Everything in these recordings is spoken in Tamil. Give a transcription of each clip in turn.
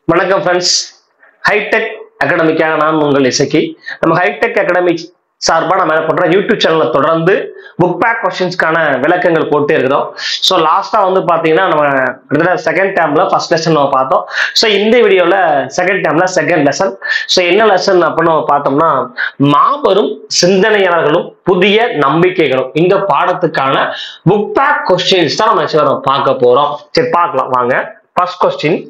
வணக்கம் ஃப்ரெண்ட்ஸ் ஹைடெக் அகாடமிக்காக நான் உங்கள் இசக்கி நம்ம ஹைடெக் அகாடமிக் சார்பாக நம்ம என்ன பண்றோம் யூடியூப் சேனல்ல தொடர்ந்து புக் பேக் கொஸ்டின்ஸ்க்கான விளக்கங்கள் போட்டே இருக்கிறோம் ஸோ லாஸ்டா வந்து பாத்தீங்கன்னா நம்ம கிட்டத்தட்ட செகண்ட் டேம்ல ஃபர்ஸ்ட் லெசன் நம்ம பார்த்தோம் ஸோ இந்த வீடியோல செகண்ட் டேம்ல செகண்ட் லெசன் ஸோ என்ன லெசன் அப்படின்னு நம்ம பார்த்தோம்னா மாபெரும் சிந்தனையாளர்களும் புதிய நம்பிக்கைகளும் இந்த பாடத்துக்கான புக் பேக் கொஸ்டின்ஸ் தான் நம்ம என்ன செய்றோம் பார்க்க போறோம் சரி பார்க்கலாம் வாங்க ஃபர்ஸ்ட் கொஸ்டின்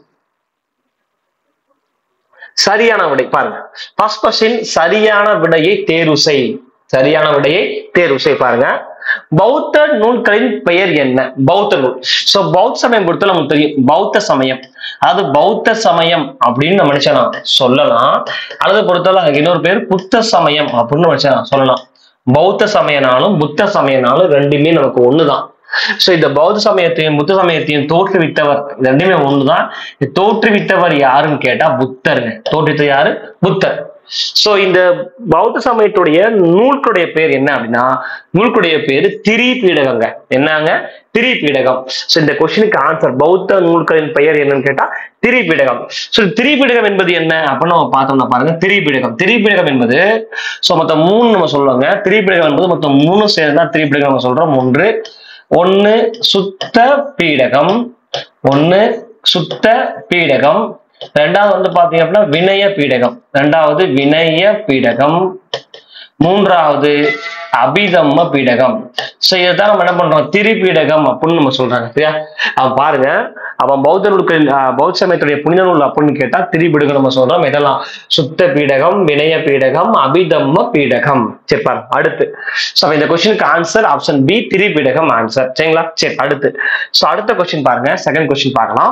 சரியான விடை பாருங்க ஃபர்ஸ்ட் கொஸ்டின் சரியான விடையை தேர்வு செய் சரியான விடையை தேர்வு செய் பாருங்க பௌத்த நூல்களின் பெயர் என்ன பௌத்த நூல் சோ பௌத்த சமயம் பொறுத்த நமக்கு தெரியும் பௌத்த சமயம் அதாவது பௌத்த சமயம் அப்படின்னு நம்ம நினைச்சலாம் சொல்லலாம் அல்லது பொறுத்தவரை அதுக்கு இன்னொரு பேர் புத்த சமயம் அப்படின்னு நினைச்சலாம் சொல்லலாம் பௌத்த சமயனாலும் புத்த சமயனாலும் ரெண்டுமே நமக்கு ஒண்ணுதான் சோ இந்த பௌத்த சமயத்தையும் புத்த சமயத்தையும் தோற்றுவித்தவர் இது ரெண்டுமே ஒண்ணுதான் இது தோற்றுவித்தவர் யாருன்னு கேட்டா புத்தருங்க தோற்றுவித்தவர் யாரு புத்தர் சோ இந்த பௌத்த சமயத்துடைய நூல்களுடைய பேர் என்ன அப்படின்னா நூல்களுடைய பேரு திரிபீடகங்க என்னங்க திரிபீடகம் சோ இந்த கொஸ்டினுக்கு ஆன்சர் பௌத்த நூல்களின் பெயர் என்னன்னு கேட்டா திரிபீடகம் சோ திரிபீடகம் என்பது என்ன அப்படின்னு நம்ம பார்த்தோம்னா பாருங்க திரிபீடகம் திரிபீடகம் என்பது சோ மொத்தம் மூணு நம்ம சொல்லுவாங்க திரிபீடகம் என்பது மொத்தம் மூணு சேர்ந்தா திரிபீடகம் நம்ம சொல்றோம் ஒன்று ஒன்னு சுத்த பீடகம் ஒன்னு சுத்த பீடகம் ரெண்டாவது வந்து பாத்தீங்க அப்படின்னா வினய பீடகம் ரெண்டாவது வினய பீடகம் மூன்றாவது அபிதம்ம பீடகம் சோ இதைத்தான் நம்ம என்ன பண்றோம் திரிபீடகம் அப்படின்னு நம்ம சொல்றாங்க சரியா அவன் பாருங்க அவன் பௌத்த நூல்கள் ஆஹ், பௌத்த சமயத்துடைய புனித நூல் அப்படின்னு கேட்டா திரிபீடகம் நம்ம சொல்றோம் இதெல்லாம் சுத்த பீடகம் வினய பீடகம் அபிதம்ம பீடகம் சரி பாருங்க அடுத்து சோ இந்த கொஸ்டினுக்கு answer option B Tripitakam answer சரிங்களா சரி அடுத்து சோ அடுத்த கொஸ்டின் பாருங்க செகண்ட் கொஸ்டின் பார்க்கலாம்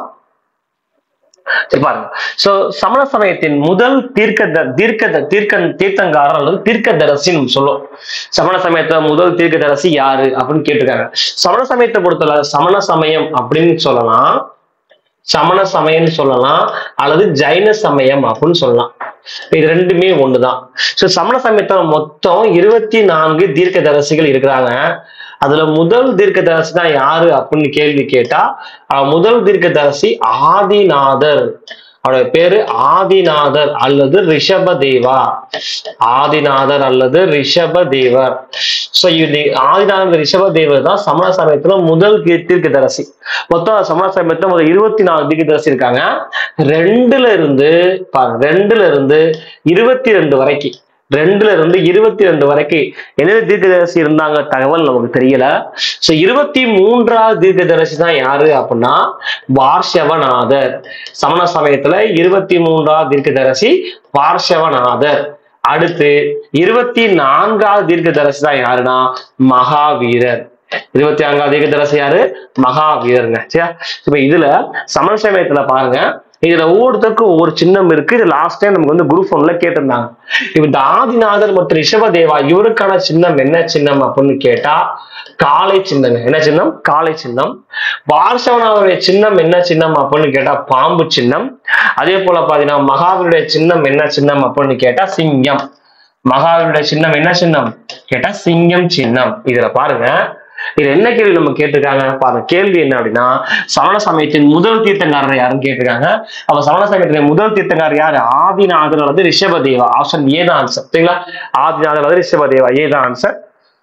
சரி பாருங்க சோ சமண சமயத்தின் முதல் தீர்க்க த- தீர்க்க த- தீர்க்க தீர்த்தங்காரர் அல்லது தீர்க்கதரசி நம்ம சொல்லுவோம் சமண சமயத்துல முதல் தீர்க்கதரசி யாரு அப்படின்னு கேட்டிருக்காங்க சமண சமயத்தை பொறுத்தவரை சமண சமயம் அப்படின்னு சொல்லலாம் சமண சமயம்னு சொல்லலாம் அல்லது ஜைன சமயம் அப்படின்னு சொல்லலாம் இது ரெண்டுமே ஒண்ணுதான் சோ சமண சமயத்துல மொத்தம் இருபத்தி நான்கு தீர்க்கதரசிகள் இருக்கிறாங்க அதுல முதல் தீர்க்கதரசி தான் யாரு அப்படின்னு கேள்வி கேட்டா அஹ் முதல் தீர்க்கதரசி ஆதிநாதர் அவருடைய பேரு ஆதிநாதர் அல்லது ரிஷபதேவா ஆதிநாதர் அல்லது ரிஷபதேவர் சோ இது ஆதிநாதர் ரிஷபதேவர் தான் சமண சமயத்துல முதல் கீ- தீர்க்கதரிசி மொத்தம் சமண சமயத்துல முதல் இருபத்தி நாலு தீர்க்கதரிசி இருக்காங்க ரெண்டுல இருந்து பாருங்க ரெண்டுல இருந்து இருபத்தி ரெண்டு வரைக்கும் ரெண்டுல இருந்து இருபத்தி ரெண்டு வரைக்கும் எந்தெந்த தீர்க்கதரிசி இருந்தாங்க தகவல் நமக்கு தெரியல சோ இருபத்தி மூன்றாவது தீர்க்கதரிசி தான் யாரு அப்படின்னா பார்ஷவநாதர் சமண சமயத்துல இருபத்தி மூன்றாவது தீர்க்கதரிசி பார்ஷவநாதர் அடுத்து இருபத்தி நான்காவது தீர்க்கதரிசி தான் யாருன்னா மகாவீரர் இருபத்தி நான்காவது தீர்க்கதரிசி யாரு மகாவீரருங்க சரியா இப்ப இதுல சமண சமயத்துல பாருங்க இதுல ஒவ்வொருத்தருக்கும் ஒவ்வொரு சின்னம் இருக்கு இது லாஸ்ட் டைம் நமக்கு வந்து குரூப் ஒன்ல கேட்டிருந்தாங்க இப்ப இந்த ஆதிநாதர் மற்றும் ரிஷபதேவா இவருக்கான சின்னம் என்ன சின்னம் அப்படின்னு கேட்டா காளை சின்னங்க என்ன சின்னம் காளை சின்னம் பார்சவனாவுடைய சின்னம் என்ன சின்னம் அப்படின்னு கேட்டா பாம்பு சின்னம் அதே போல பாத்தீங்கன்னா மகாவீருடைய சின்னம் என்ன சின்னம் அப்படின்னு கேட்டா சிங்கம் மகாவீருடைய சின்னம் என்ன சின்னம் கேட்டா சிங்கம் சின்னம் இதுல பாருங்க இது என்ன கேள்வி நம்ம கேட்டிருக்காங்க பாருங்க கேள்வி என்ன அப்படின்னா சமண சமயத்தின் முதல் தீர்த்தங்காரர் யாருன்னு கேட்டிருக்காங்க அப்ப சமண சமயத்தின் முதல் தீர்த்தங்காரர் யாரு ஆதிநாதர் அல்லது ரிஷபதேவா ஆப்ஷன் ஏ தான் ஆன்சர் சரிங்களா ஆதிநாதர் அல்லது ரிஷபதேவா ஏ தான் ஆன்சர்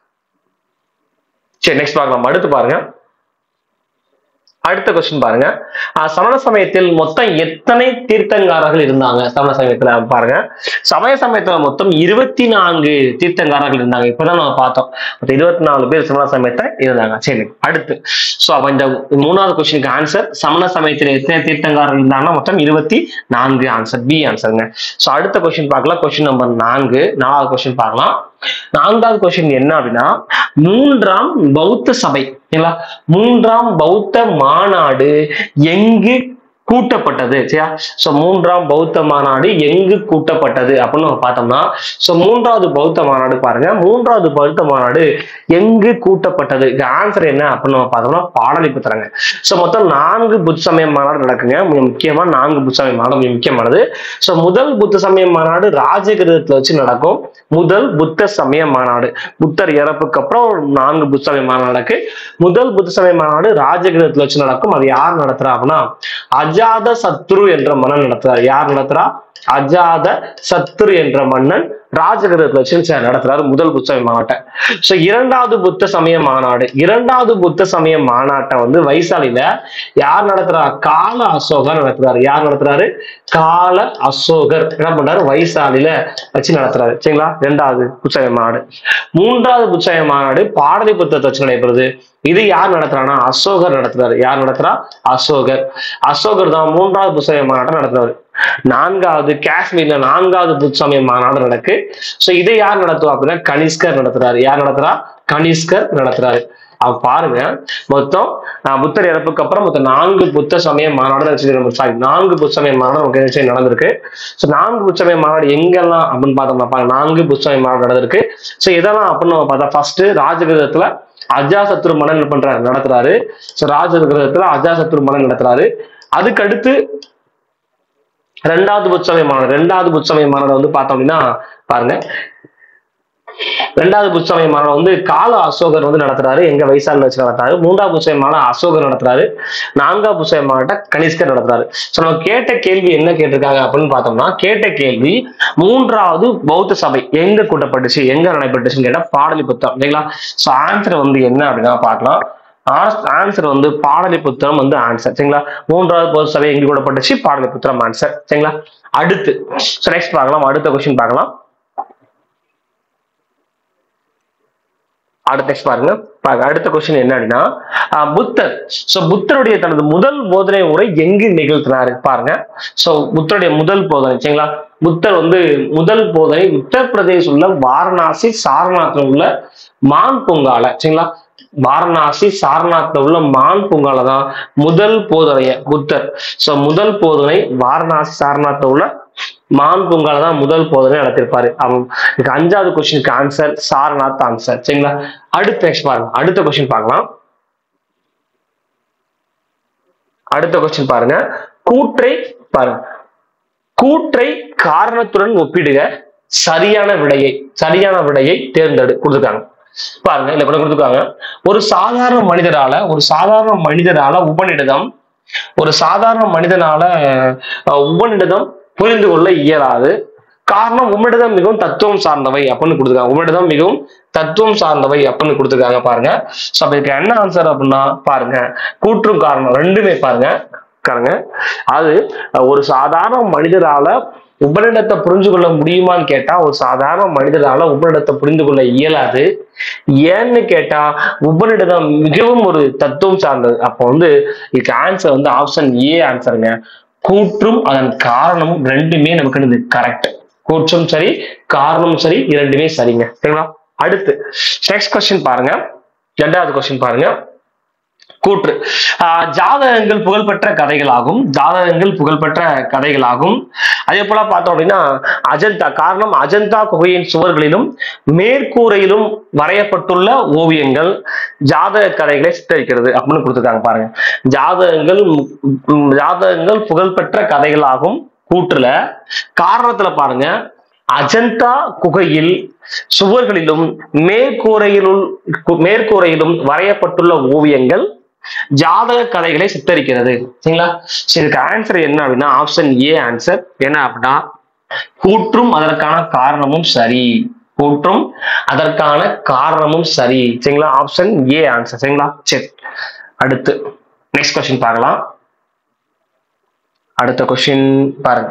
சரி நெக்ஸ்ட் பார்க்கலாம் அடுத்து பாருங்க அடுத்த கொஸ்டின் பாருங்க ஆஹ் சமண சமயத்தில் மொத்தம் எத்தனை தீர்த்தங்காரர்கள் இருந்தாங்க சமண சமயத்துல பாருங்க சமய சமயத்துல மொத்தம் இருபத்தி நான்கு தீர்த்தங்காரர்கள் இருந்தாங்க இப்பதான் நம்ம பார்த்தோம் மொத்தம் இருபத்தி நாலு பேர் சமண சமயத்துல இருந்தாங்க சரி அடுத்து சோ அப்ப இந்த மூணாவது கொஸ்டினுக்கு ஆன்சர் சமண சமயத்தில் எத்தனை தீர்த்தங்காரர்கள் இருந்தாங்கன்னா மொத்தம் இருபத்தி நான்கு ஆன்சர் பி ஆன்சருங்க சோ அடுத்த கொஸ்டின் பார்க்கலாம் கொஸ்டின் நம்பர் நான்கு நாலாவது கொஸ்டின் பார்க்கலாம் நான்காவது கொஸ்டின் என்ன அப்படின்னா மூன்றாம் பௌத்த சபை சரிங்களா மூன்றாம் பௌத்த மாநாடு எங்கு கூட்டப்பட்டது சரியா சோ மூன்றாம் பௌத்த மாநாடு எங்கு கூட்டப்பட்டது அப்படின்னு நம்ம பார்த்தோம்னா சோ மூன்றாவது பௌத்த மாநாடு பாருங்க மூன்றாவது பௌத்த மாநாடு எங்கு கூட்டப்பட்டது இது ஆன்சர் என்ன அப்படின்னு நம்ம பார்த்தோம்னா பாடலிபுத்திரங்க சோ மொத்தம் நான்கு புத்த சமய மாநாடு நடக்குங்க மிக முக்கியமா நான்கு புத்த சமய மாநாடு மிக முக்கியமானது சோ முதல் புத்த சமய மாநாடு ராஜகிரகத்துல வச்சு நடக்கும் முதல் புத்த சமய மாநாடு புத்தர் இறப்புக்கு அப்புறம் ஒரு நான்கு புத்த சமய மாநாடு நடக்கு முதல் புத்த சமய மாநாடு ராஜகிரகத்துல வச்சு நடக்கும் அது யார் நடத்துறா அப்படின்னா அஜாத சத்ரு என்ற மன்னன் நடத்துறாரு யார் நடத்துறா அஜாத சத்ரு என்ற மன்னன் ராஜகிரகத்துல வச்சு ச- நடத்துறாரு முதல் புத்த சமய மாநாட்டை சோ இரண்டாவது புத்த சமய மாநாடு இரண்டாவது புத்த சமய மாநாட்டை வந்து வைசாலில யார் நடத்துறா கால அசோகர் நடத்துறாரு யார் நடத்துறாரு கால அசோகர் என்ன பண்றாரு வைசாலில வச்சு நடத்துறாரு சரிங்களா இரண்டாவது புத்தக மாநாடு மூன்றாவது புத்தக மாநாடு பாடலிபுத்தத்தை வச்சு நடைபெறுது இது யார் நடத்துறானா அசோகர் நடத்துறாரு யார் நடத்துறா அசோகர் அசோகர் தான் மூன்றாவது புத்தக மாநாட்டை நடத்துறாரு நான்காவது காஷ்மீர்ல நான்காவது புத்த சமய மாநாடு நடக்கு சோ இதை யார் நடத்துவா அப்படின்னா கனிஷ்கர் நடத்துறாரு யார் நடத்துறா கனிஷ்கர் நடத்துறாரு அவ பாருங்க மொத்தம் ஆஹ், புத்தர் இறப்புக்கு அப்புறம் மொத்தம் நான்கு புத்த சமய மாநாடு சாரி நான்கு புத்த சமய மாநாடு நமக்கு நிச்சயம் நடந்திருக்கு ஸோ நான்கு புத்த சமய மாநாடு எங்கெல்லாம் அப்படின்னு பார்த்தோம்னா பாருங்க நான்கு புத்த சமய மாநாடு நடந்திருக்கு ஸோ இதெல்லாம் அப்படின்னு நம்ம பார்த்தா ஃபர்ஸ்ட் ராஜகிரகத்துல அஜாசத்ரு மன்னன் என்ன பண்றாரு நடத்துறாரு ஸோ ராஜகிரகத்துல அஜாசத்ரு மன்னன் நடத்துறாரு அதுக்கு அடுத்து ரெண்டாவது புத்தசமய மாநாடு ரெண்டாவது புத்தசமய மாநாடு வந்து பார்த்தோம் அப்படின்னா பாருங்க ரெண்டாவது புத்தசமய மாநாடு வந்து கால அசோகர் வந்து நடத்துறாரு எங்க வைசாலில் வச்சு நடத்துறாரு மூன்றாவது புத்தசமய மாநாடு அசோகர் நடத்துறாரு நான்காவது புத்தசமய மாநாட்டை கனிஷ்கர் நடத்துறாரு ஸோ நம்ம கேட்ட கேள்வி என்ன கேட்டிருக்காங்க அப்படின்னு பார்த்தோம்னா கேட்ட கேள்வி மூன்றாவது பௌத்த சபை எங்க கூட்டப்பட்டுச்சு எங்க நடைபெற்றுச்சுன்னு கேட்டா பாடலிபுத்தம் சரிங்களா ஸோ ஆன்சர் வந்து என்ன அப்படின்னா பார்க்கலாம் ஆன்சர் வந்து பாடலிபுத்திரம் வந்து ஆன்சர் சரிங்களா மூன்றாவது பொது சபை எங்க கூடப்பட்டுச்சு பாடலிபுத்திரம் ஆன்சர் சரிங்களா அடுத்து நெக்ஸ்ட் பார்க்கலாம் அடுத்த கொஸ்டின் பார்க்கலாம் அடுத்த நெக்ஸ்ட் பாருங்க பாருங்க அடுத்த கொஸ்டின் என்ன அப்படின்னா ஆஹ் புத்தர் சோ புத்தருடைய தனது முதல் போதனை உரை எங்கு நிகழ்த்தினாரு பாருங்க சோ புத்தருடைய முதல் போதனை சரிங்களா புத்தர் வந்து முதல் போதனை உத்தரப்பிரதேஷ் உள்ள வாரணாசி சாரநாத்தில் உள்ள மான் பூங்கால சரிங்களா வாரணாசி சாரநாத்ல உள்ள மான் பூங்கால தான் முதல் போதனைய புத்தர் சோ முதல் போதனை வாரணாசி சாரநாத்ல உள்ள மான் பூங்கால தான் முதல் போதனை நடத்திருப்பாரு அவன் இதுக்கு அஞ்சாவது கொஸ்டினுக்கு ஆன்சர் சாரநாத் ஆன்சர் சரிங்களா அடுத்த நெக்ஸ்ட் பாருங்க அடுத்த கொஸ்டின் பார்க்கலாம் அடுத்த கொஸ்டின் பாருங்க கூற்றை பாருங்க கூற்றை காரணத்துடன் ஒப்பிடுக சரியான விடையை சரியான விடையை தேர்ந்தெடு கொடுத்துருக்காங்க பாருங்க இந்த கூட கொடுத்துருக்காங்க ஒரு சாதாரண மனிதரால ஒரு சாதாரண மனிதரால உபநிடதம் ஒரு சாதாரண மனிதனால அஹ், உபநிடதம் புரிந்து கொள்ள இயலாது காரணம் உம்மிடதம் மிகவும் தத்துவம் சார்ந்தவை அப்படின்னு கொடுத்துருக்காங்க உம்மிடதம் மிகவும் தத்துவம் சார்ந்தவை அப்படின்னு கொடுத்துருக்காங்க பாருங்க ஸோ அப்ப இதுக்கு என்ன ஆன்சர் அப்படின்னா பாருங்க கூற்றும் காரணம் ரெண்டுமே பாருங்க பாருங்க அது அஹ், ஒரு சாதாரண மனிதரால உபநிடத்தை புரிஞ்சு கொள்ள முடியுமான்னு கேட்டா ஒரு சாதாரண மனிதரால உபநிடத்தை புரிந்து கொள்ள இயலாது ஏன்னு கேட்டா உபநிடதம் மிகவும் ஒரு தத்துவம் சார்ந்தது அப்போ வந்து இதுக்கு ஆன்சர் வந்து ஆப்ஷன் ஏ ஆன்சருங்க கூற்றும் அதன் காரணமும் ரெண்டுமே நமக்கு என்னது கரெக்ட் கூற்றும் சரி காரணமும் சரி இரண்டுமே சரிங்க சரிங்களா அடுத்து நெக்ஸ்ட் கொஸ்டின் பாருங்க இரண்டாவது கொஸ்டின் பாருங்க கூற்று ஆஹ் ஜாதகங்கள் புகழ்பெற்ற கதைகளாகும் ஜாதகங்கள் புகழ்பெற்ற கதைகளாகும் அதே போல பார்த்தோம் அப்படின்னா அஜந்தா காரணம் அஜந்தா குகையின் சுவர்களிலும் மேற்கூரையிலும் வரையப்பட்டுள்ள ஓவியங்கள் ஜாதக கதைகளை சித்தரிக்கிறது அப்படின்னு கொடுத்துருக்காங்க பாருங்க ஜாதகங்கள் உம், ஜாதகங்கள் புகழ்பெற்ற கதைகளாகும் கூற்றுல காரணத்துல பாருங்க அஜந்தா குகையில் சுவர்களிலும் மேற்கூரையிலும் மேற்கூரையிலும் வரையப்பட்டுள்ள ஓவியங்கள் ஜாதக கதைகளை சித்தரிக்கிறது சரிங்களா சரி, இதுக்கு ஆன்சர் என்ன அப்படின்னா ஆப்ஷன் ஏ ஆன்சர் என்ன அப்படின்னா கூற்றும் அதற்கான காரணமும் சரி கூற்றும் அதற்கான காரணமும் சரி சரிங்களா ஆப்ஷன் ஏ ஆன்சர் சரிங்களா சரி அடுத்து நெக்ஸ்ட் கொஸ்டின் பார்க்கலாம் அடுத்த கொஸ்டின் பாருங்க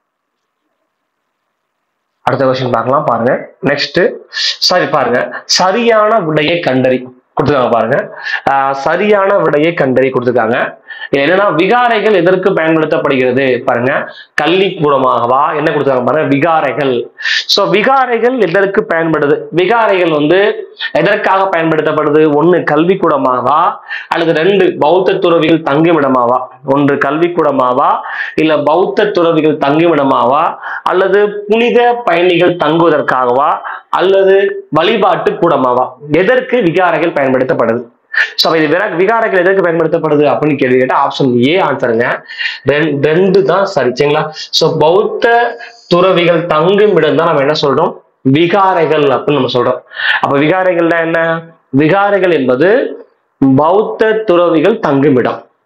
அடுத்த கொஸ்டின் பார்க்கலாம் பாருங்க நெக்ஸ்ட் சரி பாருங்க சரியான விடையை கண்டறி கொடுத்துருக்காங்க பாருங்க ஆஹ் சரியான விடையை கண்டறி கொடுத்துருக்காங்க இது என்னன்னா விகாரைகள் எதற்கு பயன்படுத்தப்படுகிறது பாருங்க கல்விக்கூடமாகவா என்ன கொடுத்துருக்காங்க பாருங்க விகாரைகள் சோ விகாரைகள் எதற்கு பயன்படுது விகாரைகள் வந்து எதற்காக பயன்படுத்தப்படுது ஒண்ணு கல்விக்கூடமாகவா அல்லது ரெண்டு பௌத்த துறவிகள் தங்குமிடமாவா ஒன்று கல்விக்கூடமாவா இல்ல பௌத்த துறவிகள் தங்குமிடமாவா அல்லது புனித பயணிகள் தங்குவதற்காகவா அல்லது வழிபாட்டு கூடமாவா எதற்கு விகாரைகள் பயன்படுத்தப்படுது சோ இது விர- விகாரைகள் எதற்கு பயன்படுத்தப்படுது அப்படின்னு கேள்வி கேட்டா ஆப்ஷன் ஏ ஆன்சருங்க ரெண்- ரெண்டு தான் சரி சரிங்களா சோ பௌத்த துறவிகள் தங்கும் இடம் தான் நம்ம என்ன சொல்றோம் விகாரைகள் அப்படின்னு நம்ம சொல்றோம் அப்ப விகாரைகள்னா என்ன விகாரைகள் என்பது பௌத்த துறவிகள் தங்குமிடம்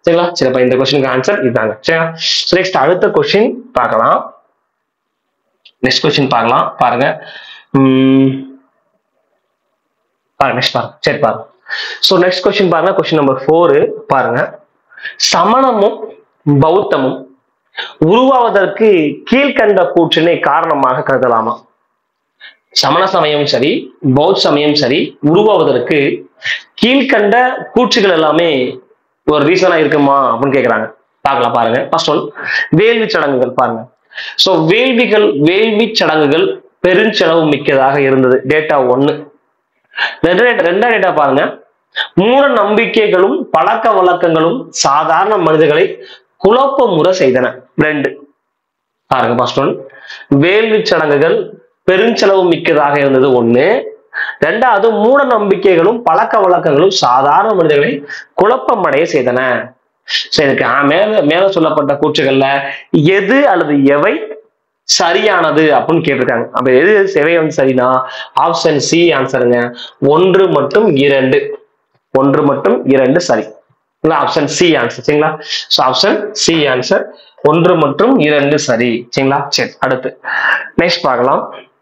சரிங்களா சரி அப்ப இந்த கொஸ்டினுக்கு ஆன்சர் இதுதாங்க சரிங்களா நெக்ஸ்ட் அடுத்த கொஸ்டின் பார்க்கலாம் நெக்ஸ்ட் கொஸ்டின் பார்க்கலாம் பாருங்க உம் பாருங்க நெக்ஸ்ட் பாருங்க சரி பாருங்க ஸோ நெக்ஸ்ட் கொஸ்டின் பாருங்க கொஸ்டின் நம்பர் ஃபோரு பாருங்க சமணமும் பௌத்தமும் உருவாவதற்கு கீழ்கண்ட கூற்றினை காரணமாக கருதலாமா சமண சமயம் சரி பௌத்த சமயம் சரி உருவாவதற்கு கீழ்கண்ட கூற்றுகள் எல்லாமே ஒரு ரீசனா இருக்குமா அப்படின்னு கேக்குறாங்க பார்க்கலாம் பாருங்க ஃபர்ஸ்ட் ஒன் வேள்வி சடங்குகள் பாருங்க சோ வேள்விகள் வேள்வி சடங்குகள் பெருஞ்செலவு மிக்கதாக இருந்தது டேட்டா ஒன்னு ரெண்டாம் டேட்டா பாருங்க மூட நம்பிக்கைகளும் பழக்க வழக்கங்களும் சாதாரண மனிதர்களை குழப்பமுற செய்தன ரெண்டு பாருங்க ஃபர்ஸ்ட் ஒன் வேள்வி சடங்குகள் பெருஞ்செலவு மிக்கதாக இருந்தது ஒண்ணு ரெண்டாவது மூட நம்பிக்கைகளும் பழக்க வழக்கங்களும் சாதாரண மனிதர்களை குழப்பமடைய செய்தன சரி இதுக்கு ஆ, மேல மேல சொல்லப்பட்ட கூற்றுகள்ல எது அல்லது எவை சரியானது அப்படின்னு கேட்டிருக்காங்க அப்ப எது எவை வந்து சரினா ஆப்ஷன் சி ஆன்சருங்க ஒன்று மற்றும் இரண்டு ஒன்று மற்றும் இரண்டு சரி ஆப்ஷன் சி ஆன்சர் சரிங்களா ஸோ ஆப்ஷன் சி ஆன்சர் ஒன்று மற்றும் இரண்டு சரி சரிங்களா சரி அடுத்து நெக்ஸ்ட் பார்க்கலாம்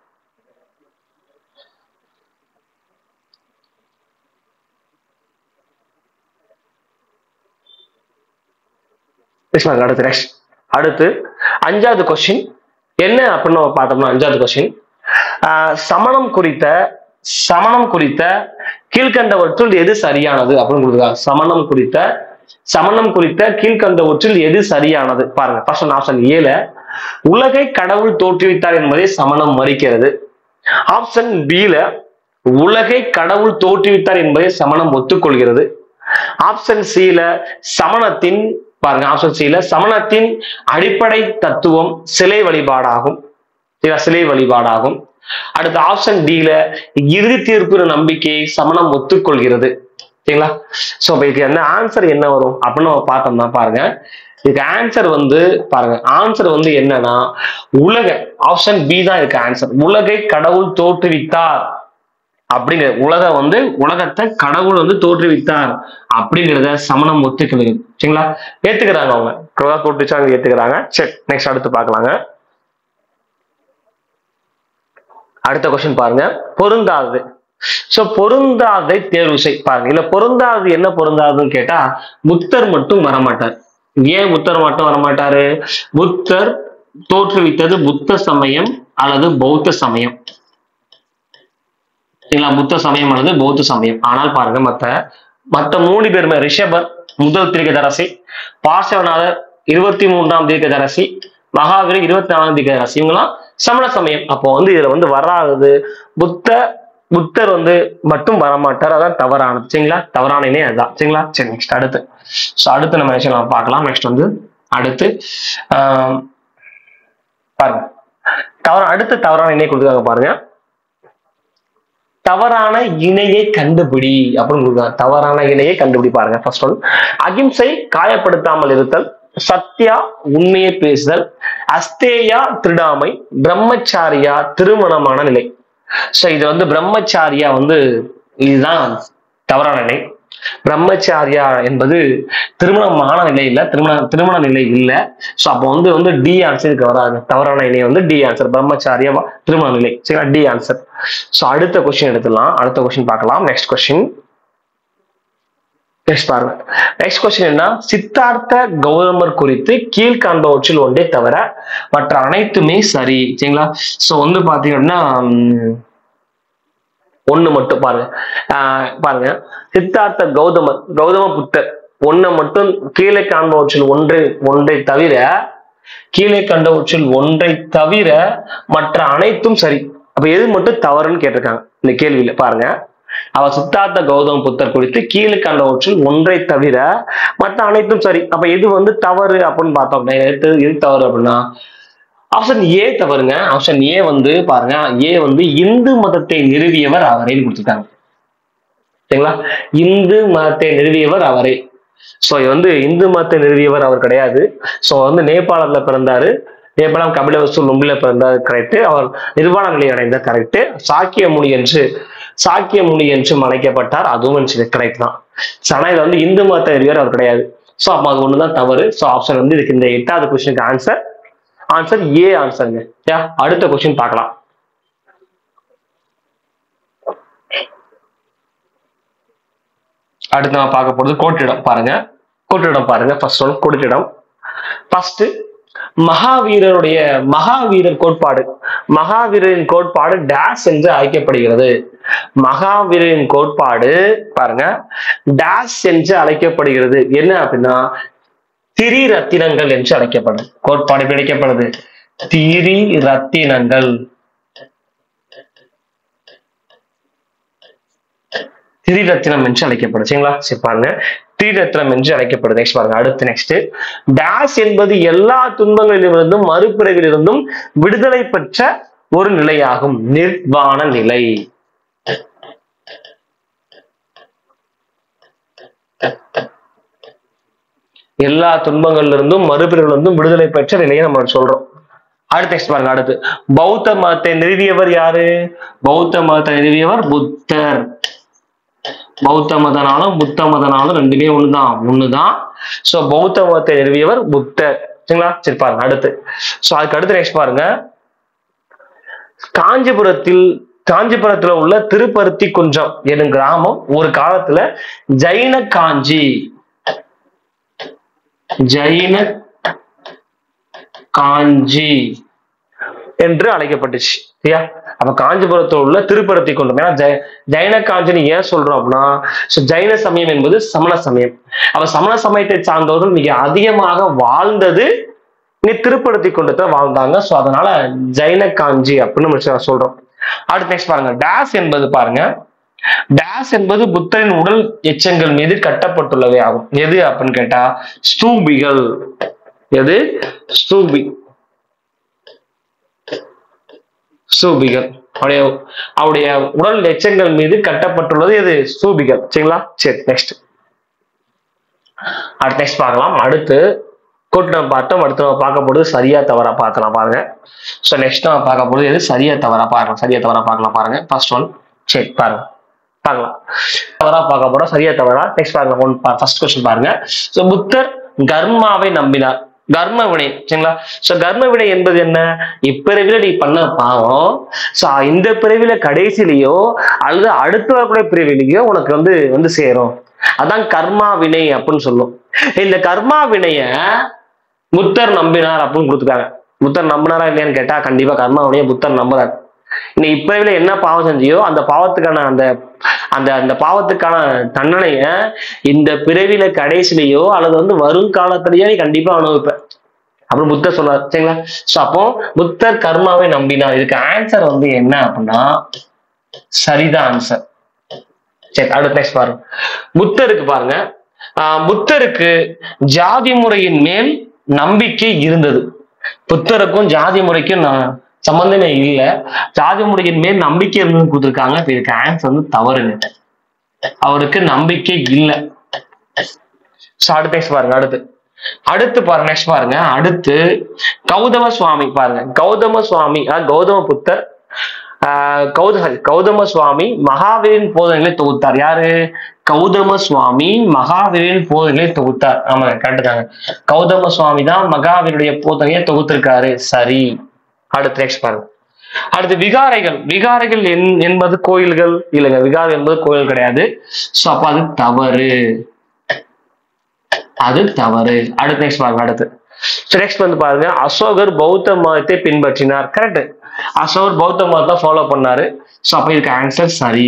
Next பாருங்க, அடுத்து நெக்ஸ்ட் அடுத்து அஞ்சாவது கொஸ்டின் என்ன அப்படின்னு நம்ம பார்த்தோம்னா அஞ்சாவது கொஸ்டின் சமணம் குறித்த சமணம் குறித்த கீழ்கண்டவற்றுள் எது சரியானது அப்படின்னு கொடுத்துருக்காங்க சமணம் குறித்த சமணம் குறித்த கீழ்கண்டவற்றில் எது சரியானது பாருங்க ஃபர்ஸ்ட் ஆப்ஷன் ஏல உலகை கடவுள் தோற்றுவித்தார் என்பதை சமணம் மறுக்கிறது ஆப்ஷன் பில உலகை கடவுள் தோற்றுவித்தார் என்பதை சமணம் ஒத்துக்கொள்கிறது ஆப்ஷன் சில சமணத்தின் பாருங்க ஆப்ஷன் சில சமணத்தின் அடிப்படை தத்துவம் சிலை வழிபாடாகும் சரிங்களா? சிலை வழிபாடாகும் அடுத்த ஆப்ஷன் டில இறுதி தீர்ப்பு நம்பிக்கையை சமணம் ஒத்துக்கொள்கிறது சரிங்களா சோ இப்ப இதுக்கு என்ன ஆன்சர் என்ன வரும் அப்படின்னு நம்ம பார்த்தோம்னா பாருங்க இதுக்கு ஆன்சர் வந்து பாருங்க ஆன்சர் வந்து என்னன்னா உலக ஆப்ஷன் பி தான் இருக்கு ஆன்சர் உலகை கடவுள் தோற்றுவித்தார் அப்படிங்கிற உலக வந்து உலகத்தை கடவுள் வந்து தோற்றுவித்தார் அப்படிங்கிறத சமணம் ஒத்துக்கிறது சரிங்களா ஏத்துக்கிறாங்க அவங்க கடவுளா தோற்றுவிச்சாங்க ஏத்துக்கிறாங்க சரி நெக்ஸ்ட் அடுத்து பார்க்கலாங்க அடுத்த கொஸ்டின் பாருங்க பொருந்தாதது சோ பொருந்தாதை தேர்வு செய் பாருங்க இல்ல பொருந்தாதது என்ன பொருந்தாதுன்னு கேட்டா புத்தர் மட்டும் வரமாட்டார் ஏன் புத்தர் மட்டும் வரமாட்டாரு புத்தர் தோற்றுவித்தது புத்த சமயம் அல்லது பௌத்த சமயம் சரிங்களா புத்த சமயம் அல்லது பௌத்த சமயம் ஆனால் பாருங்க மத்த மத்த மூணு பேருமே ரிஷபர் முதல் தீர்க்கதரசி பார்சவநாதர் இருபத்தி மூன்றாம் தீர்க்கதரசி மகாவீர் இருபத்தி நாலாம் தீர்க்கதரசி இவங்கெல்லாம் சமண சமயம் அப்போ வந்து இதுல வந்து வராதது புத்த புத்தர் வந்து மட்டும் வரமாட்டார் அதான் தவறானது சரிங்களா தவறான இணை அதுதான் சரிங்களா சரி நெக்ஸ்ட் அடுத்து ஸோ அடுத்து நம்ம விஷயம் நம்ம பார்க்கலாம் நெக்ஸ்ட் வந்து அடுத்து ஆஹ் பாருங்க தவற அடுத்து தவறான இணை கொடுத்துருக்காங்க பாருங்க தவறான இணையை கண்டுபிடி அப்படின்னு கொடுக்குறாங்க தவறான இணையை கண்டுபிடி பாருங்க ஃபர்ஸ்ட் ஒன் அகிம்சை காயப்படுத்தாமல் இருத்தல் சத்யா உண்மையை பேசுதல் அஸ்தேயா திருடாமை பிரம்மச்சாரியா திருமணமான நிலை சோ இது வந்து பிரம்மச்சாரியா வந்து இதுதான் தவறான நிலை பிரம்மச்சாரியா என்பது திருமணமான நிலை இல்ல திருமண திருமண நிலை இல்ல சோ அப்போ வந்து வந்து டி ஆன்சர் இதுக்கு வராது தவறான இணை வந்து டி ஆன்சர் பிரம்மச்சாரியா வ- திருமண நிலை சரிங்களா டி ஆன்சர் சோ அடுத்த கொஸ்டின் எடுத்துலாம் அடுத்த கொஸ்டின் பார்க்கலாம் நெக்ஸ்ட் கொஸ்டின் நெக்ஸ்ட் பாருங்க நெக்ஸ்ட் கொஸ்டின் என்ன சித்தார்த்த கௌதமர் குறித்து கீழ்காண்பவற்றில் ஒன்றே தவிர மற்ற அனைத்துமே சரி சரிங்களா சோ வந்து பாத்தீங்கன்னா உம், ஒண்ணு மட்டும் பாருங்க ஆஹ் பாருங்க சித்தார்த்த கௌதமர் கௌதம புத்தர் ஒண்ணை மட்டும் கீழே காண்பவற்றில் ஒன்றை ஒன்றை தவிர கீழே கண்டவற்றில் ஒன்றை தவிர மற்ற அனைத்தும் சரி அப்ப எது மட்டும் தவறுன்னு கேட்டிருக்காங்க இந்த கேள்வியில பாருங்க அவர் சித்தார்த்த கௌதம புத்தர் குறித்து கீழே கண்டவற்றில் ஒன்றை தவிர மற்ற அனைத்தும் சரி அப்ப எது வந்து தவறு அப்படின்னு பார்த்தோம் அப்படின்னா எது எது தவறு அப்படின்னா ஆப்ஷன் ஏ தவறுங்க ஆப்ஷன் ஏ வந்து பாருங்க ஏ வந்து இந்து மதத்தை நிறுவியவர் அவரேன்னு கொடுத்துருக்காங்க சரிங்களா இந்து மதத்தை நிறுவியவர் அவரே சோ இது வந்து இந்து மதத்தை நிறுவியவர் அவர் கிடையாது சோ வந்து நேபாளத்துல பிறந்தாரு நேபாளம் கபிலவசு லும்பில பிறந்தார் கரெக்ட் அவர் நிர்வாண நிலை அடைந்த கரெக்ட் சாக்கிய முனி என்று சாக்கிய முனி என்று அழைக்கப்பட்டார் அதுவும் கரெக்ட் தான் ஆனா இது வந்து இந்து மதத்தை நிறுவியவர் அவர் கிடையாது ஸோ அப்போ அது ஒண்ணுதான் தவறு ஸோ ஆப்ஷன் வந்து இதுக்கு இந்த எட்டாவது கொஸ்டினுக்கு ஆன்சர் ஆன்சர் ஏ ஆன்சருங்க யா அடுத்த கொஸ்டின் பார்க்கலாம் அடுத்து நம்ம பார்க்க போறது கோட்டிடம் பாருங்க கோட்டிடம் பாருங்க ஃபர்ஸ்ட் ஒன் கோட்டிடம் ஃபர்ஸ்ட் மகாவீரருடைய மகாவீரர் கோட்பாடு மகாவீரரின் கோட்பாடு டேஷ் என்று அழைக்கப்படுகிறது மகாவீரரின் கோட்பாடு பாருங்க டேஷ் என்று அழைக்கப்படுகிறது என்ன அப்படின்னா திரி ரத்தினங்கள் என்று அழைக்கப்படுது கோட்பாடு எப்படி அழைக்கப்படுது திரி ரத்தினங்கள் திரிரத்தினம் என்று அழைக்கப்படுது சரிங்களா சரி பாருங்க திரிரத்தினம் என்று அழைக்கப்படுது நெக்ஸ்ட் பாருங்க அடுத்து நெக்ஸ்ட் டேஷ் என்பது எல்லா துன்பங்களிலிருந்தும் மறுபிறவிலிருந்தும் விடுதலை பெற்ற ஒரு நிலையாகும் நிர்வாண நிலை எல்லா துன்பங்கள்ல இருந்தும் மறுபிறவிலிருந்தும் விடுதலை பெற்ற நிலையை நம்ம சொல்றோம் அடுத்து நெக்ஸ்ட் பாருங்க அடுத்து பௌத்த மதத்தை நிறுவியவர் யாரு பௌத்த மதத்தை நிறுவியவர் புத்தர் பௌத்த மதனாலும் புத்த மதனாலும் ரெண்டுமே ஒண்ணுதான் ஒண்ணுதான் சோ பௌத்த மதத்தை நிறுவியவர் புத்தர் சரிங்களா சரி பாருங்க அடுத்து சோ அதுக்கு அடுத்து நெக்ஸ்ட் பாருங்க காஞ்சிபுரத்தில் காஞ்சிபுரத்துல உள்ள திருப்பருத்தி குன்றம் எனும் கிராமம் ஒரு காலத்துல ஜைன காஞ்சி ஜைன காஞ்சி என்று அழைக்கப்பட்டுச்சு சரியா அப்ப காஞ்சிபுரத்தில் உள்ள திருப்பரத்தி கொண்டோம் ஏன்னா ஜெய ஜைன காஞ்சின்னு ஏன் சொல்றோம் அப்படின்னா so ஜைன சமயம் என்பது சமண சமயம் அப்ப சமண சமயத்தை சார்ந்தவர்கள் மிக அதிகமாக வாழ்ந்தது இங்க திருப்படத்தி கொண்டு வாழ்ந்தாங்க சோ அதனால ஜைன காஞ்சி அப்படின்னு நம்ம சொல்றோம் அடுத்து நெக்ஸ்ட் பாருங்க டேஸ் என்பது பாருங்க டேஸ் என்பது புத்தரின் உடல் எச்சங்கள் மீது கட்டப்பட்டுள்ளவை ஆகும் எது அப்படின்னு கேட்டா ஸ்தூபிகள் எது ஸ்தூபி ஸ்தூபிகள் அவருடைய அவருடைய உடல் எச்சங்கள் மீது கட்டப்பட்டுள்ளது எது ஸ்தூபிகள் சரிங்களா சரி நெக்ஸ்ட் அடுத்து நெக்ஸ்ட் பார்க்கலாம் அடுத்து கூட்டு நம்ம பார்த்தோம் அடுத்து நம்ம பார்க்க போறது சரியா தவறா பார்க்கலாம் பாருங்க ஸோ நெக்ஸ்ட் நம்ம பார்க்க போறது எது சரியா தவறா பார்க்கலாம் சரியா தவறா பார்க்கலாம் பாருங்க ஃபர்ஸ்ட் ஒன் சரி பாருங்க பார்க்கலாம் தவறா பார்க்க போறோம் சரியா தவறா நெக்ஸ்ட் பாருங்க ஒன் ஃபர்ஸ்ட் கொஸ்டின் பாருங்க ஸோ புத்தர் கர்மாவை நம்பினார் கர்ம வினை சரிங்களா சோ கர்ம வினை என்பது என்ன இப்பிறவில நீ பண்ண பாவம் சோ இந்த பிறவில கடைசிலேயோ அல்லது அடுத்து வரக்கூடிய பிறவிலேயோ உனக்கு வந்து வந்து சேரும் அதான் கர்மா வினை அப்படின்னு சொல்லும் இந்த கர்மா வினைய புத்தர் நம்பினார் அப்படின்னு கொடுத்துருக்காங்க புத்தர் நம்பினாரா இல்லையான்னு கேட்டா கண்டிப்பா கர்மா வினைய புத்தர் நம்புறார் நீ இப்பிறவில என்ன பாவம் செஞ்சியோ அந்த பாவத்துக்கான அந்த அந்த அந்த பாவத்துக்கான தண்டனைய இந்த பிறவில கடைசிலேயோ அல்லது வந்து வருங்காலத்திலேயோ நீ கண்டிப்பா அனுபவிப்ப அப்புறம் புத்தர் சொல்றார் சரிங்களா சோ அப்போ புத்தர் கர்மாவை நம்பினார் இதுக்கு ஆன்சர் வந்து என்ன அப்படின்னா சரிதான் ஆன்சர் சரி அடுத்த நெக்ஸ்ட் பாருங்க புத்தருக்கு பாருங்க ஆஹ் புத்தருக்கு ஜாதி முறையின் மேல் நம்பிக்கை இருந்தது புத்தருக்கும் ஜாதி முறைக்கும் நான் சம்பந்தமே இல்ல ஜாதி முறையின் மேல் நம்பிக்கை இருந்தது கொடுத்துருக்காங்க இப்ப இதுக்கு ஆன்சர் வந்து தவறுங்க அவருக்கு நம்பிக்கை இல்லை So, அடுத்த next பாருங்க அடுத்து அடுத்து பாருங்க நெக்ஸ்ட் பாருங்க அடுத்து கௌதம சுவாமி பாருங்க கௌதம சுவாமி அஹ் கௌதம புத்தர் ஆஹ் கௌத sorry, கௌதம சுவாமி மகாவீரின் போதனைகளை தொகுத்தார் யாரு கௌதம சுவாமி மகாவீரின் போதனைகளை தொகுத்தார் ஆமாங்க கரெக்ட் தாங்க கௌதம சுவாமி தான் மகாவீருடைய போதனையை தொகுத்திருக்காரு சரி அடுத்து நெக்ஸ்ட் பாருங்க அடுத்து விகாரைகள் விகாரைகள் என்- என்பது கோயில்கள் இல்லைங்க விகாரம் என்பது கோயில் கிடையாது சோ அப்ப அது தவறு அது தவறு அடுத்து நெக்ஸ்ட் பாருங்க அடுத்து நெக்ஸ்ட் வந்து பாருங்க அசோகர் பௌத்த மதத்தை பின்பற்றினார் கரெக்ட் அசோகர் பௌத்த மதத்தை ஃபாலோ பண்ணாரு சோ அப்ப இதுக்கு ஆன்சர் சரி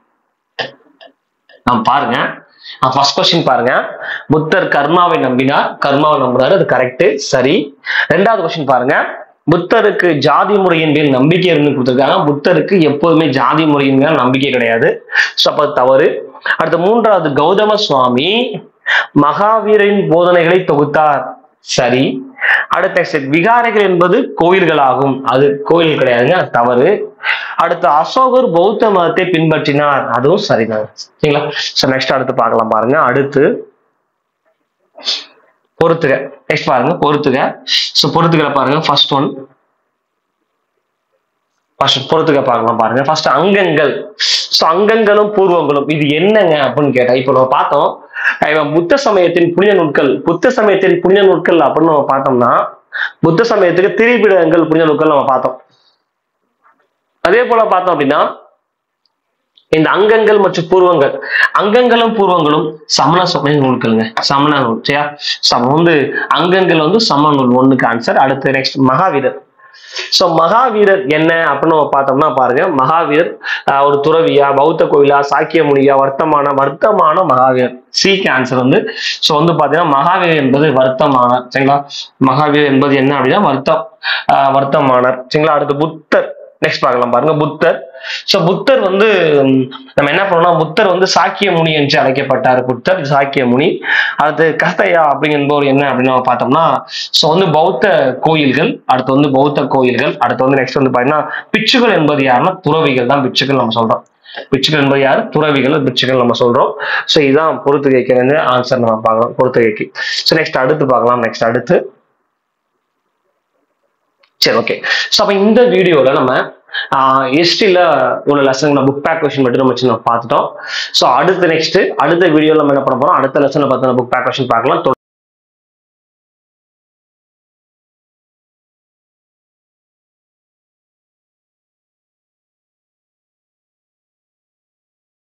நாம் பாருங்க ஃபர்ஸ்ட் கொஸ்டின் பாருங்க புத்தர் கர்மாவை நம்பினார் கர்மாவை நம்பினார் அது கரெக்ட் சரி ரெண்டாவது கொஸ்டின் பாருங்க புத்தருக்கு ஜாதி முறையின் மேல் நம்பிக்கை இருந்து கொடுத்துருக்காங்க புத்தருக்கு எப்போதுமே ஜாதி முறையின் மேல் நம்பிக்கை கிடையாது ஸோ அப்ப அது தவறு அடுத்து மூன்றாவது கௌதம சுவாமி மகாவீரின் போதனைகளை தொகுத்தார் சரி அடுத்த next, விகாரைகள் என்பது கோயில்கள் ஆகும் அது கோயில் கிடையாதுங்க அது தவறு அடுத்து அசோகர் பௌத்த மதத்தை பின்பற்றினார் அதுவும் சரிதான் சரிங்களா சோ நெக்ஸ்ட் அடுத்து பார்க்கலாம் பாருங்க அடுத்து பொறுத்துக நெக்ஸ்ட் பாருங்க பொறுத்துக சோ பொறுத்துகளை பாருங்க ஃபர்ஸ்ட் ஒன் ஃபர்ஸ்ட் பொறுத்துக்க பார்க்கலாம் பாருங்க ஃபர்ஸ்ட் அங்கங்கள் ஸோ அங்கங்களும் பூர்வங்களும் இது என்னங்க அப்படின்னு கேட்டா இப்போ நம்ம பார்த்தோம் இவன் புத்த சமயத்தின் புனித நூட்கள் புத்த சமயத்தின் புனித நூட்கள் அப்படின்னு நம்ம பார்த்தோம்னா புத்த சமயத்துக்கு திரிபிடங்கள் புனித நூட்கள் நம்ம பார்த்தோம் அதே போல பார்த்தோம் அப்படின்னா இந்த அங்கங்கள் மற்றும் பூர்வங்கள் அங்கங்களும் பூர்வங்களும் சமண சமய நூல்களுங்க சமண நூல் சரியா சம வந்து அங்கங்கள் வந்து சமண நூல் ஒண்ணுக்கு ஆன்சர் அடுத்து நெக்ஸ்ட் மகாவீரர் சோ மகாவீரர் என்ன அப்படின்னு நம்ம பார்த்தோம்னா பாருங்க மகாவீரர் ஆஹ், ஒரு துறவியா பௌத்த கோயிலா சாக்கிய முனியா வர்த்தமான வர்த்தமான மகாவீரர் சிக்கு ஆன்சர் வந்து சோ வந்து பாத்தீங்கன்னா மகாவீரர் என்பது வர்த்தமான சரிங்களா மகாவீரர் என்பது என்ன அப்படின்னா வர்த்தம் ஆஹ், வர்த்தமானர் சரிங்களா அடுத்து புத்தர் நெக்ஸ்ட் பார்க்கலாம் பாருங்க புத்தர் சோ புத்தர் வந்து உம், நம்ம என்ன பண்ணோம்னா புத்தர் வந்து சாக்கிய முனி என்று அழைக்கப்பட்டார் புத்தர் சாக்கிய முனி அடுத்து கஸ்தயா அப்படிங்கும்போது என்ன அப்படின்னு நம்ம பார்த்தோம்னா சோ வந்து பௌத்த கோயில்கள் அடுத்து வந்து பௌத்த கோயில்கள் அடுத்து வந்து நெக்ஸ்ட் வந்து பாத்தீங்கன்னா பிச்சுகள் என்பது யாருன்னா துறவிகள் தான் பிச்சுகள் நம்ம சொல்றோம் பிச்சுகள் என்பது யார் துறவிகள் பிச்சுகள் நம்ம சொல்றோம் சோ இதுதான் பொறுத்து கேட்க வேண்டிய ஆன்சர் நம்ம பார்க்கலாம் பொறுத்து கேட்கி ஸோ நெக்ஸ்ட் அடுத்து பார்க்கலாம் நெக்ஸ்ட் அடுத்து சரி ஓகே ஸோ அப்போ இந்த வீடியோல நம்ம ஹிஸ்ட்ரியில உள்ள லெசன் புக் பேக் கொஸ்டின் மட்டும் நம்ம வச்சு நம்ம பார்த்துட்டோம் ஸோ அடுத்து நெக்ஸ்ட் அடுத்த வீடியோல நம்ம என்ன பண்ண போறோம் அடுத்த லெசன்ல பார்த்தா புக் பேக் கொஸ்டின் பார்க்கலாம்